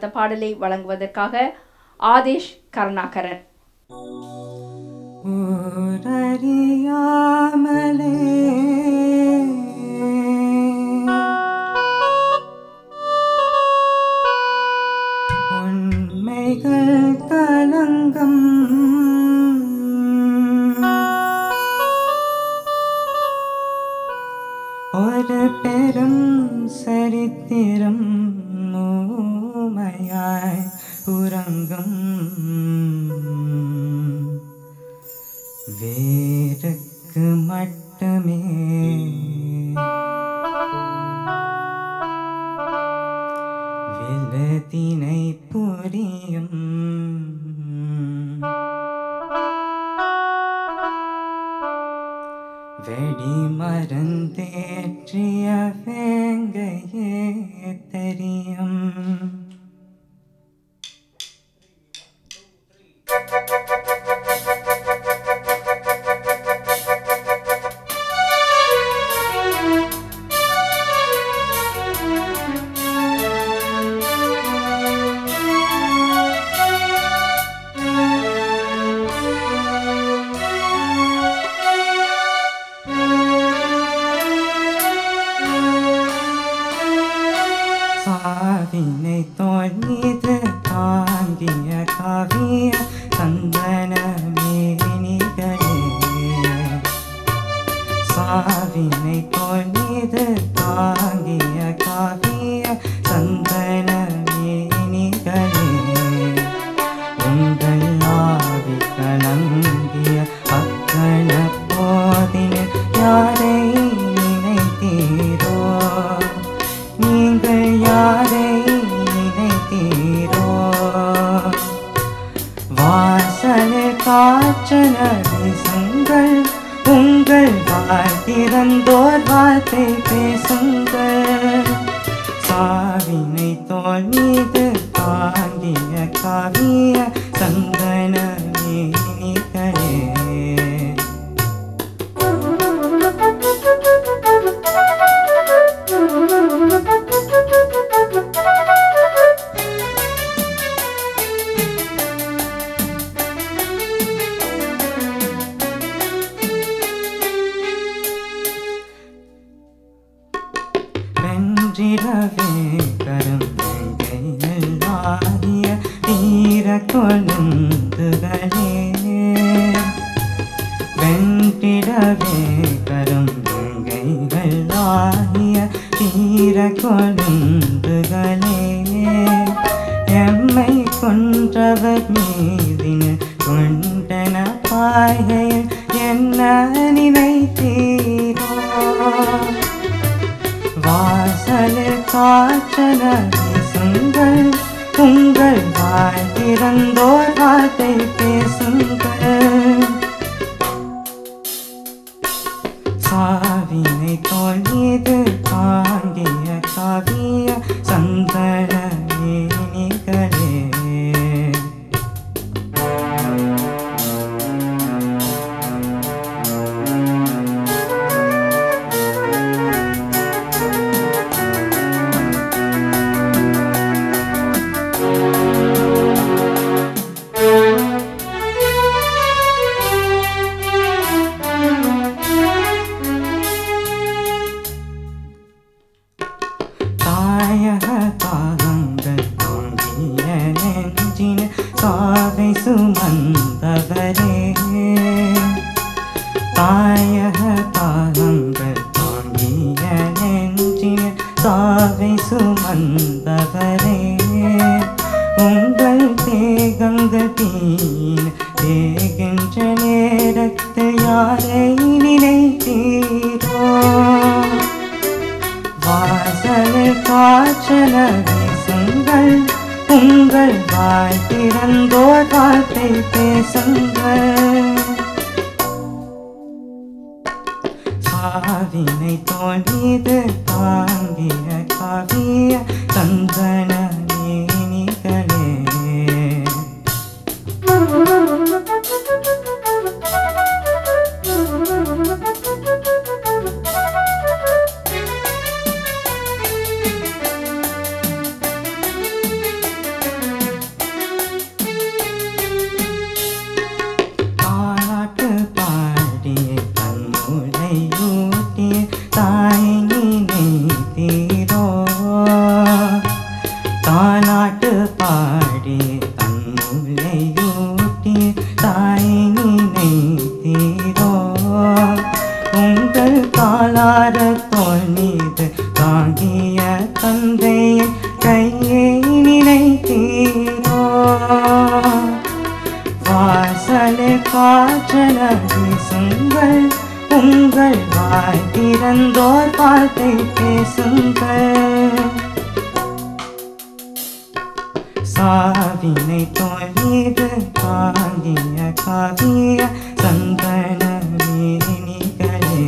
அடுத்த பாடலை வழங்குவதற்காக ஆதேஷ் கருணாகரன் ஊரறியாமலே உண்மைகள் கலங்கம் ஒரு பெரும் சரித்திரம் மூமையாய் உறங்கும் வேருக்கு மட்டுமே விலதினை புரியும் வெடி மருந்தேற்றிய வேங்கையே தெரியும் சாவினை தோல் மீது தாங்கிய காவிய சந்தன மேனிகளே சாவினை தோல் மீது தாங்கிய காவிய சந்தன மேனிகளே உங்கள் ஆவி கலங்கிய அக்கண போதினில் யாரை நினைத்தீரோ நீங்கள் யாரை நினைத்தீரோ வாசலில் காற்றன வீசுங்கள் உங்கள் வாய் திறந்தோர் வார்த்தை பேசுங்கள் சாவினை தோல் மீது தாங்கிய காவிய சந்தன மேனிகளே வென்றிடவே கரும்பையில் ஆகிய தீர கொழுந்துகளே வென்றிடவே கரும்பைகள் ஆகிய தீர கொழுந்துகளே எம்மை கொன்றவர் மீதின கொண்டன பாய்கையில் என்ன நினைத்தீரோ வாசலில் காற்றன வீசுங்கள் உங்கள் வாய் திறந்தோர் வார்த்தை பேசுங்கள் சாவினை தோல் மீது தாங்கிய காவிய சந்தன மேனிகளே தாயக தாகங்கள் தாங்கிய நெஞ்சின சாவை சுமந்தவரே தாயக தாகங்கள் தாங்கிய நெஞ்சின சாவை சுமந்தவரே உங்கள் தேகங்கள் தீன் தேகின்ற நேரத்தில் யாரை நினைத்தீரோ வாசலில் காற்றல வீசுங்கள் உங்கள் வாய் திறந்தோர் வார்த்தை பேசுங்கள் சாவினை தோல் மீது தாங்கிய காவிய சந்தன மேனிகளே தாலாட்டு பாடி தன்னுள்ளையூட்டி தாய் நினைத்தீரோ உங்கள் காலார தோல் மீது தாங்கிய தந்தையின் கையை நினைத்தீரோ வாசலில் காற்றல வீசுங்கள் உங்கள் வாய் திறந்தோர் வார்த்தை பேசுங்கள் சாவினை தோல் மீது தாங்கிய காவிய சந்தன மேனிகளே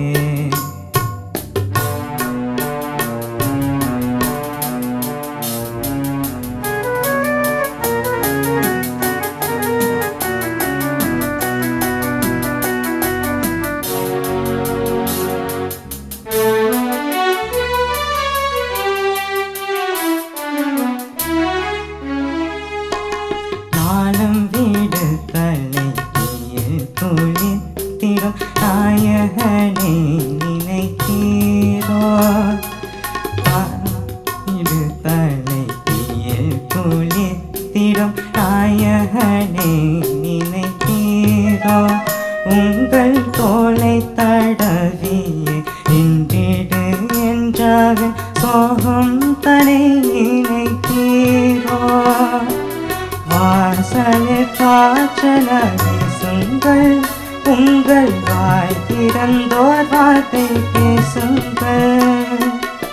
நாளும் வீடு தலை கீழ் குளித்திடும் நாயகனை நினைக்கிறோ வீடு தலை கீழ் குளித்திடும் நாயகனை நினைக்கிறோ உங்கள் தோலை தடவியே நின்றிடு என்றவன் சோகம் தனை நினைக்கிறோ வாசலில் காற்றல வீசுங்கள் உங்கள் வாய் திறந்தோர் வார்த்தை பேசுங்கள்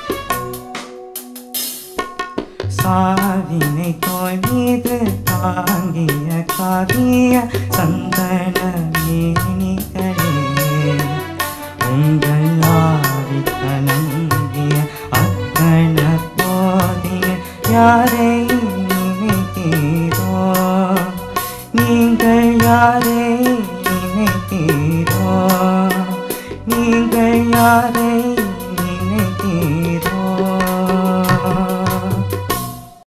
சாவினை தோல் மீது தாங்கிய காவிய சந்தன மேனிகளே உங்கள் ஆவி கலங்கிய அக்கண போதிய யாரை நினைத்தீரோ நீங்கள் யாரை நினைத்தீரோ நீங்கள் யாரை